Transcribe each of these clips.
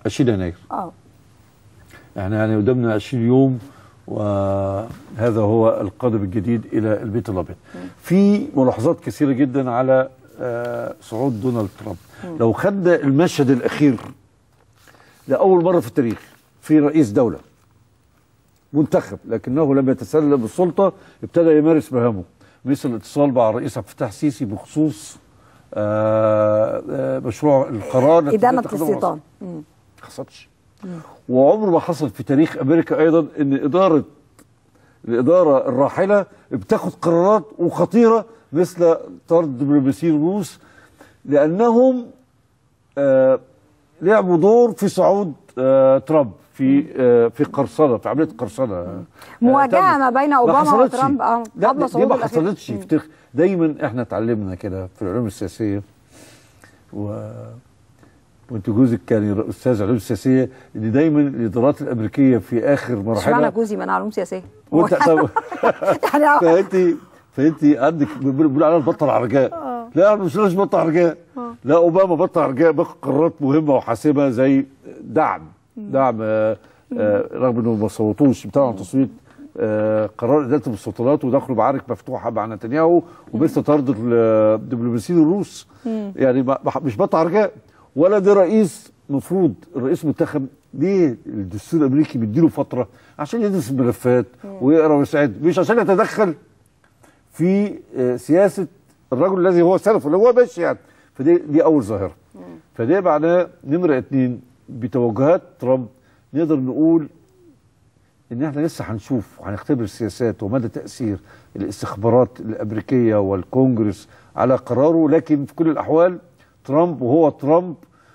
20 يناير اه احنا يعني قدامنا 20 يوم وهذا هو القادم الجديد الى البيت الابيض. في ملاحظات كثيره جدا على آه، صعود دونالد ترامب. لو خدنا المشهد الاخير لاول مره في التاريخ في رئيس دوله منتخب لكنه لم يتسلم السلطه ابتدى يمارس مهامه مثل الاتصال مع الرئيس عبد الفتاح السيسي بخصوص آه، آه، مشروع القرار الذي ادانه تتخذه الاستيطان مصر. ما حصلش وعمر ما حصل في تاريخ امريكا ايضا ان اداره الاداره الراحله بتاخد قرارات وخطيره مثل طرد دبلوماسيين الروس لانهم آه لعبوا دور في صعود آه ترامب في آه في قرصنه في عمليه قرصنه مواجهه تمت. ما بين ما اوباما حصلتش. وترامب اه لا قبل دي صعود ما الأخير. حصلتش في تاريخ دايما احنا اتعلمنا كده في العلوم السياسيه و وانت جوزك كان استاذ علوم السياسيه ان دايما الادارات الامريكيه في اخر اشمعنى مرحله جوزي ما انا علوم سياسيه وانت طب يعني فانت فانت عندك بيقول عليها البطل عرجاء لا مش مش بطل عرجاء لا اوباما بطل عرجاء باخد قرارات مهمه وحاسمه زي دعم دعم آه، آه، رغم انه ما صوتوش بتاعهم تصويت آه، قرار اداره المستوطنات ودخلوا معارك مفتوحه مع نتنياهو ومثل طرد الدبلوماسيين الروس يعني ما- ما- مش بطل عرجاء ولا ده رئيس مفروض الرئيس منتخب ليه الدستور الامريكي بيديله فتره عشان يدرس الملفات ويقرا ويساعد مش عشان يتدخل في آه، سياسه الرجل الذي هو سلفه اللي هو ماشي يعني فدي دي اول ظاهره فده معناه نمره اتنين بتوجهات ترامب نقدر نقول ان احنا لسه هنشوف وهنختبر السياسات ومدى تاثير الاستخبارات الامريكيه والكونجرس على قراره لكن في كل الاحوال ترامب وهو ترامب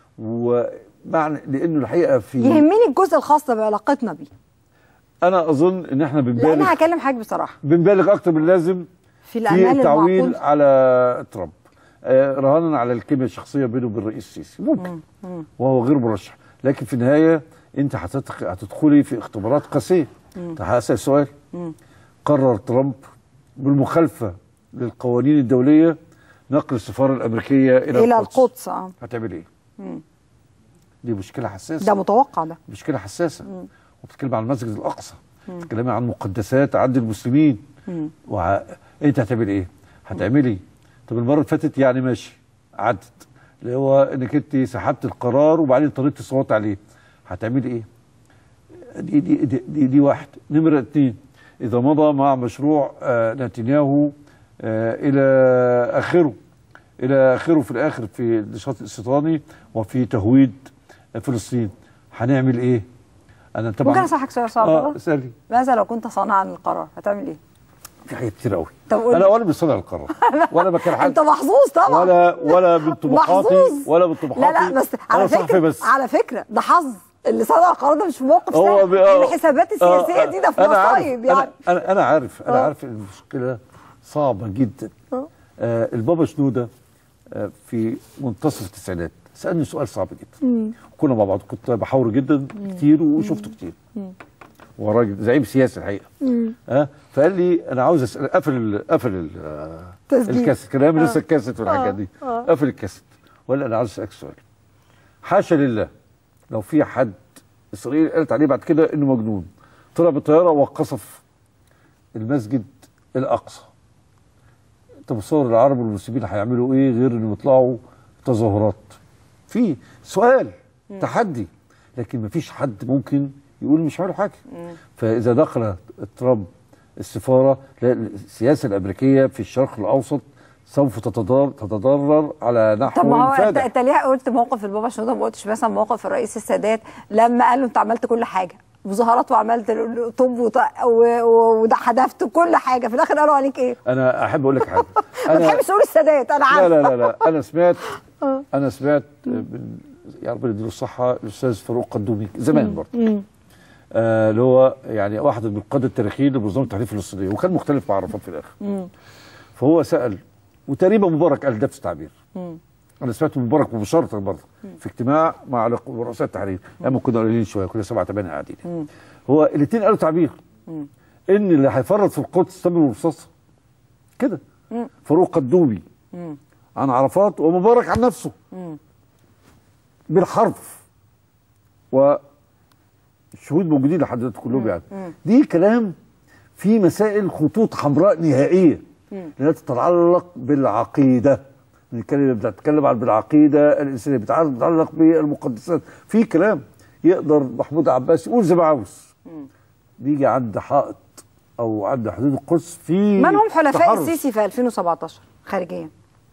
ومعنى لانه الحقيقه في يهمني الجزء الخاص بعلاقتنا بيه انا اظن ان احنا لان بنبالغ هكلم حضرتك بصراحه بنبالغ اكتر من اللازم في في الامال التعويل المعقول على ترامب آه، رهانا على الكيمياء الشخصيه بينه وبين الرئيس السيسي ممكن وهو غير مرشح لكن في النهايه انت هتدخ- هتدخلي في اختبارات قاسيه هسال سؤال قرر ترامب بالمخالفه للقوانين الدوليه نقل السفاره الامريكيه الى, الى القدس اه هتعمل ايه؟ دي مشكله حساسه ده متوقع ده مشكله حساسه وبتتكلم عن المسجد الاقصى بتتكلمي عن مقدسات عند المسلمين وع... انت هتعمل ايه؟ هتعملي طب المره اللي فاتت يعني ماشي عدت اللي هو انك انت سحبت القرار وبعدين اضطريت تصوت عليه هتعملي ايه؟ دي دي دي, دي, دي واحد نمره اتنين اذا مضى مع مشروع آه نتنياهو آه الى اخره الى اخره في الاخر في النشاط الاستيطاني وفي تهويد فلسطين هنعمل ايه؟ انا طبعا ممكن اسالك سؤال صعب اه والله؟ اسالي ماذا لو كنت صانعا للقرار هتعمل ايه؟ في حاجات كتير قوي طب قول انا لي. ولا بصنع القرار ولا بكره حد انت محظوظ طبعا ولا ولا من طموحاتي محظوظ ولا من طموحاتي لا لا بس على انا صحفي فكره بس على فكره ده حظ اللي صنع القرار ده مش في موقف هو سهل بي- آه، الحسابات السياسيه آه، دي ده في أنا عارف، مصايب يعني انا انا انا عارف انا آه. عارف إن المشكله صعبه جدا آه. آه البابا شنوده آه في منتصف التسعينات سالني سؤال صعب جدا كنا مع بعض كنت بحاور جدا كتير وشفته كتير هو راجل زعيم سياسي الحقيقه ها فقال لي انا عاوز اسال قفل ال- قفل ال- آه، تسجيل. الكاسيت كان ايام لسه الكاسيت والحاجات دي آه. قفل الكاسيت ولا انا عاوز اسالك سؤال حاشا لله لو في حد اسرائيل قالت عليه بعد كده انه مجنون طلع بالطياره وقصف المسجد الاقصى انت متصور العرب والمسلمين هيعملوا ايه غير انهم يطلعوا تظاهرات في سؤال تحدي لكن مفيش حد ممكن يقول مش هعمل حاجه فاذا دخل ترامب السفاره لا السياسه الامريكيه في الشرق الاوسط سوف تتضرر تتضرر على نحو طب ما هو انت, فادح انت ليه قلت موقف البابا شنوده ما قلتش مثلا موقف الرئيس السادات لما قال له انت عملت كل حاجه مظاهرات وعملت طب وط- و- و- وده حدفت كل حاجه في الاخر قالوا عليك ايه؟ انا احب اقول لك حاجه ما تحبش تقول السادات انا لا عارفه لا لا لا انا سمعت انا سمعت من يا ربنا يديله الصحه الاستاذ فاروق قدومي زمان برضه آه، اللي هو يعني واحد من القاده التاريخيين لمنظمه التحرير الفلسطينيه وكان مختلف مع عرفات في الاخر فهو سال وتقريبا مبارك قال نفس التعبير انا سمعت مبارك مباشره برضه في اجتماع مع رق- رؤساء التحرير ايام كنا قليلين شويه كنا سبعه ثمانيه قاعدين هو الاثنين قالوا تعبير ان اللي هيفرط في القدس تم الرصاصه كده فاروق قدومي عن عرفات ومبارك عن نفسه بالحرف والشهود موجودين لحد دلوقتي كلهم يعني دي كلام في مسائل خطوط حمراء نهائيه لا تتعلق بالعقيده بنتكلم بتتكلم عن بالعقيده الانسانيه بتتعلق بالمقدسات في كلام يقدر محمود عباس يقول زي ما عاوز بيجي عند حائط او عند حدود القدس في من هم حلفاء تحرش. السيسي في 2017 خارجيا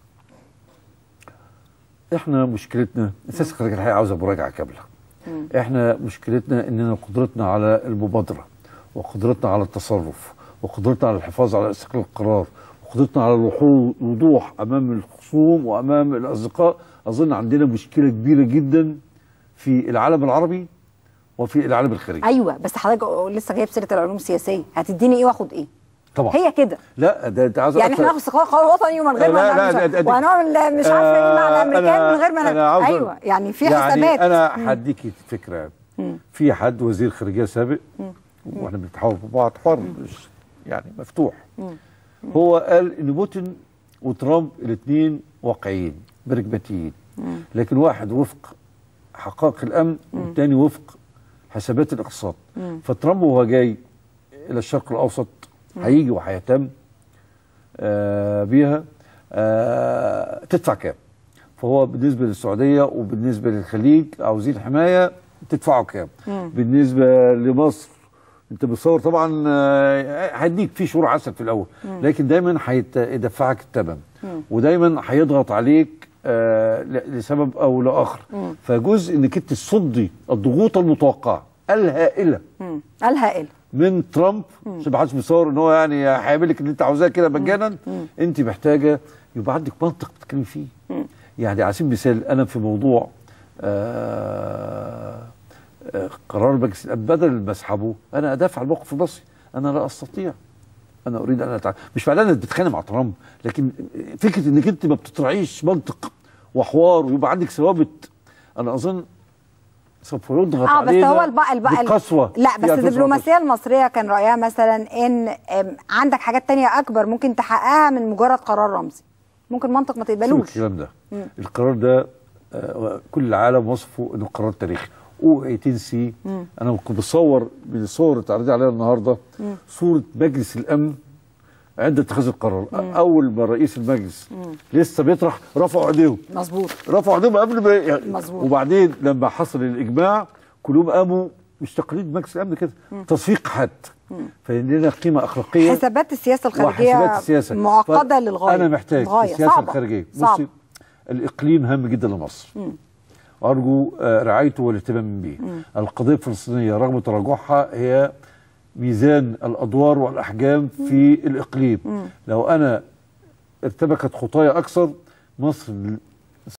احنا مشكلتنا اساس الخارجيه الحقيقه عاوزه مراجعه كامله احنا مشكلتنا اننا قدرتنا على المبادره وقدرتنا على التصرف وقدرتنا على الحفاظ على استقلال القرار وقدرتنا على الوحو- الوضوح امام الخصوم وامام الاصدقاء اظن عندنا مشكله كبيره جدا في العالم العربي وفي العالم الخارجي ايوه بس حضرتك لسه جايب سيره العلوم السياسيه هتديني ايه واخد ايه طبعا هي كده لا ده انت عاوز يعني أكتر- احنا ناخد استقلال قومي وطني ومن غير ما لا، لا، نعمل ده- مش- ده- ده- وهنعمل مش عارفه ايه مع آه، الامريكان من غير ما أنا نعمل عاوز ايوه يعني في يعني حسابات انا هديكي فكره في حد وزير خارجيه سابق واحنا بنتحاور ببعض حوار مش يعني مفتوح هو قال ان بوتين وترامب الاثنين واقعيين برجماتيين لكن واحد وفق حقائق الامن والثاني وفق حسابات الاقتصاد فترامب وهو جاي الى الشرق الاوسط هيجي وهيهتم آه بيها آه تدفع كام فهو بالنسبه للسعوديه وبالنسبه للخليج عاوزين حمايه تدفعوا كام بالنسبه لمصر انت بتصور طبعا آه، هيديك في شهور عسل في الاول لكن دايما هيدفعك الثمن ودايما هيضغط عليك آه، ل- لسبب او لاخر فجزء انك انت تصدي الضغوط المتوقعه الهائله مم. الهائل من ترامب عشان ما حدش بيصور ان هو يعني هيعمل لك اللي انت عاوزاه كده مجانا انت محتاجه يبقى عندك منطق تتكلمي فيه يعني على سبيل المثال انا في موضوع آه آه قرار مجلس الأمن بدل ما اسحبه انا ادافع عن الموقف المصري انا لا استطيع انا اريد ان أتع... مش معناه انك بتتخانق مع ترامب لكن فكره انك انت ما بتطرعيش منطق وحوار ويبقى عندك ثوابت انا اظن سوف يضغط اه بس علينا هو البقى البقى بقسوه لا في بس 2017. الدبلوماسيه المصريه كان رايها مثلا ان أم، عندك حاجات تانية اكبر ممكن تحققها من مجرد قرار رمزي ممكن منطق ما سيبك تقبلوش الكلام ده القرار ده آه، كل العالم وصفه انه قرار تاريخي او 18 سي انا كنت بصور من الصور اللي اتعرضت عليها النهارده صوره مجلس الامن عند اتخاذ القرار اول ما رئيس المجلس لسه بيطرح رفعوا ايديهم مظبوط رفعوا ايديهم قبل ما يعني مظبوط. وبعدين لما حصل الاجماع كلهم قاموا مش تقليد مجلس الامن كده تصفيق حد فلنا قيمه اخلاقيه حسابات السياسه وحسابات الخارجيه السياسه معقده ف- للغايه انا محتاج في للغاية. السياسه صعبة. الخارجيه صعبة. بصي الاقليم هام جدا لمصر وارجو آه، رعايته والاهتمام به القضيه الفلسطينيه رغم تراجعها هي ميزان الادوار والاحجام في الاقليم لو انا ارتبكت خطايا اكثر مصر